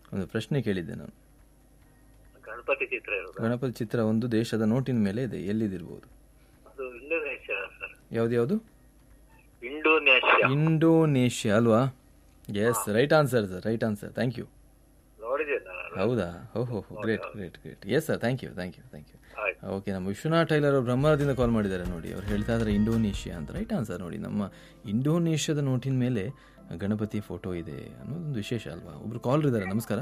ಒಂದು ಪ್ರಶ್ನೆ ಕೇಳಿದ್ದೆ ನಾನು ಗಣಪತಿ ಚಿತ್ರ ಇರೋದು ಗಣಪತಿ ಚಿತ್ರ ಒಂದು ದೇಶದ ನೋಟಿನ ಮೇಲೆ ಇದೆ ಎಲ್ಲಿದಿರ್ಬೋದು ಅದು ಇಂಡೋನೇಷ್ಯಾ ಸರ್ ಯಾವ್ದು ಇಂಡೋನೇಷ್ಯಾ ಇಂಡೋನೇಷ್ಯಾ ಅಲ್ವಾ yes right answer sir right answer thank you ನೋಡಿದೆ ನಾನು ಹೌದಾ ಹೋ ಹೋ ಹೋ great great great yes sir thank you thank you thank you ಆಯ್ತು ಓಕೆ ನಮ್ಮ ವಿಶ್ವನಾಥ್ ಟೈಲರ್ ಅವರು ಬ್ರಹ್ಮದಿಂದ ಕಾಲ್ ಮಾಡಿದ್ದಾರೆ ನೋಡಿ ಅವ್ರು ಹೇಳ್ತಾ ಇದ್ದಾರೆ ಇಂಡೋನೇಷ್ಯಾ ಅಂತ ರೈಟ್ ಆನ್ಸರ್ ನೋಡಿ ನಮ್ಮ ಇಂಡೋನೇಷ್ಯಾದ ನೋಟಿನ ಮೇಲೆ ಗಣಪತಿ ಫೋಟೋ ಇದೆ ಅನ್ನೋದೊಂದು ವಿಶೇಷ ಅಲ್ವಾ ಒಬ್ರು ಕಾಲ್ ಇದ್ದಾರೆ ನಮಸ್ಕಾರ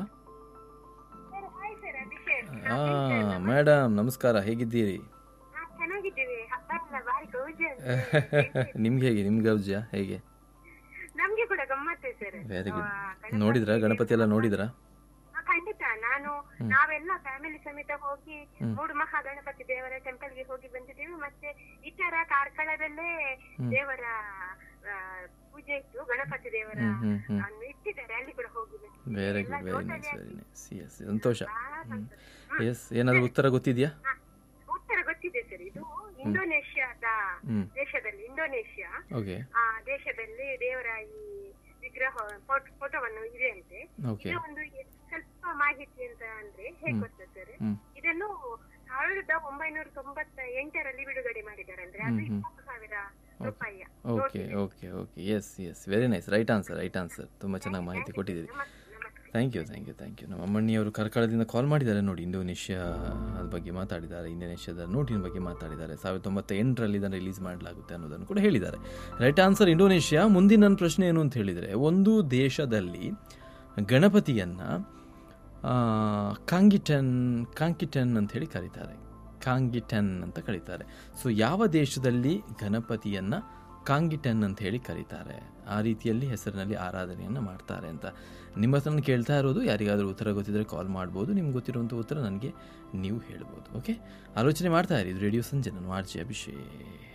ಹಾಂ ಮೇಡಮ್ ನಮಸ್ಕಾರ ಹೇಗಿದ್ದೀರಿ ಚೆನ್ನಾಗಿದ್ದೀವಿ ಹಬ್ಬ ಎಲ್ಲ ಬಾರಿ ಗೌಜಿ ನಿಮ್ಗೆ ಹೇಗೆ ನಿಮ್ಗೆ ಗೌಜ್ಯ ಹೇಗೆ ನಮ್ಗೆ ಕೂಡ ಗಮ್ಮತ್ತೆ ಸರ್ ವೆರಿ ಗುಡ್ ನೋಡಿದ್ರಾ ಗಣಪತಿ ಎಲ್ಲ ನೋಡಿದ್ರಾ ಖಂಡಿತ ನಾನು ನಾವೆಲ್ಲ ಫ್ಯಾಮಿಲಿ ಸಮೇತ ಹೋಗಿ ಮೂಡು ಮಹಾ ಗಣಪತಿ ದೇವರ ಟೆಂಪಲ್ ಗೆ ಹೋಗಿ ಬಂದಿದ್ದೀವಿ ಮತ್ತೆ ಇತರ ಕಾರ್ಕಳದಲ್ಲೇ ದೇವರ ಆ, ಪೂಜೆ ಇತ್ತು ಗಣಪತಿ ದೇವರ ಹ್ಮ್ ಹ್ಮ್ ಅನ್ನು ಇಟ್ಟಿದ್ದಾರೆ ಅಲ್ಲಿ ಕೂಡ ಹೋಗಿ ಬಂದಿದ್ದೀವಿ. ವೆರಿ ಎಲ್ಲ good very nice totally very nice yes ಸಂತೋಷ ಬಹಳ ಸಂತೋಷ. ಎಸ್ ಏನಾದರೂ ಉತ್ತರ ಗೊತ್ತಿದೆಯಾ ಹ, ಉತ್ತರ ಗೊತ್ತಿದೆ ಸರ್ ಇದು ಇಂಡೋನೇಷ್ಯಾದ ಹ್ಮ್ ದೇಶದಲ್ಲಿ ಇಂಡೋನೇಷ್ಯಾ ಓಕೆ ಆ ದೇಶದಲ್ಲಿ ದೇವರ ಈ ವಿಗ್ರಹ ಫೋಟೋ- ಫೋಟೋವನ್ನು ಇದೆ ಅಂತೆ ಓಕೆ ಇದು ಒಂದು ಎ- ಸ್ವಲ್ಪ ಮಾಹಿತಿ ಅಂತ ಅಂದ್ರೆ ಹೇಗ್ ಗೊತ್ತಾ ಸರ್ ಹ್ಮ್ ಇದನ್ನು ಸಾವಿರದ ಒಂಬೈನೂರ ತೊಂಬತ್ತ ಎಂಟರಲ್ಲಿ ಬಿಡುಗಡೆ ಮಾಡಿದ್ದಾರೆ ಅಂದ್ರೆ ಅದು ಇಪ್ಪತ್ತು ಸಾವಿರ ರೂಪಾಯಿಯ okay okay okay yes yes very nice right answer right answer ತುಂಬ ಚೆನ್ನಾಗಿ ಮಾಹಿತಿ ಕೊಟ್ಟಿದ್ದೀರಿ thank you thank you thank you ನಮ್ಮ ಅಮ್ಮಣ್ಣಿಯವರು ಕಾರ್ಕಳದಿಂದ ಕಾಲ್ ಮಾಡಿದ್ದಾರೆ ನೋಡಿ ಇಂಡೋನೇಷ್ಯಾ ಅದ್ರ ಬಗ್ಗೆ ಮಾತಾಡಿದ್ದಾರೆ ಇಂಡೋನೇಷ್ಯಾದ ನೋಟಿನ ಬಗ್ಗೆ ಮಾತಾಡಿದ್ದಾರೆ ಸಾವಿರದ ತೊಂಬತ್ತ ಎಂಟರಲ್ಲಿ ಇದನ್ನು ರಿಲೀಸ್ ಮಾಡಲಾಗುತ್ತೆ ಅನ್ನೋದನ್ನು ಕೂಡ ಹೇಳಿದ್ದಾರೆ ರೈಟ್ ಆನ್ಸರ್ ಇಂಡೋನೇಷ್ಯಾ ಮುಂದಿನ ನನ್ನ ಪ್ರಶ್ನೆ ಏನು ಅಂತ ಹೇಳಿದರೆ ಒಂದು ದೇಶದಲ್ಲಿ ಗಣಪತಿಯನ್ನು ಕಾಂಗಿಟನ್ ಕಾಂಕಿಟನ್ ಅಂತ ಹೇಳಿ ಕರೀತಾರೆ ಕಾಂಗಿಟನ್ ಅಂತ ಕರೀತಾರೆ ಸೊ ಯಾವ ದೇಶದಲ್ಲಿ ಗಣಪತಿಯನ್ನು ಕಾಂಗಿಟನ್ ಅಂತ ಹೇಳಿ ಕರೀತಾರೆ ಆ ರೀತಿಯಲ್ಲಿ ಹೆಸರಿನಲ್ಲಿ ಆರಾಧನೆಯನ್ನು ಮಾಡ್ತಾರೆ ಅಂತ ನಿಮ್ಮ ಹತ್ರ ನಾನು ಕೇಳ್ತಾ ಇರೋದು ಯಾರಿಗಾದರೂ ಉತ್ತರ ಗೊತ್ತಿದ್ರೆ ಕಾಲ್ ಮಾಡ್ಬೋದು ನಿಮ್ಗೆ ಗೊತ್ತಿರುವಂಥ ಉತ್ತರ ನನಗೆ ನೀವು ಹೇಳ್ಬೋದು ಓಕೆ ಆಲೋಚನೆ ಮಾಡ್ತಾ ಇರಿ ಇದು ರೇಡಿಯೋ ಸಂಜೆ ನಾನು ಆರ್ಜಿ ಅಭಿಷೇಕ್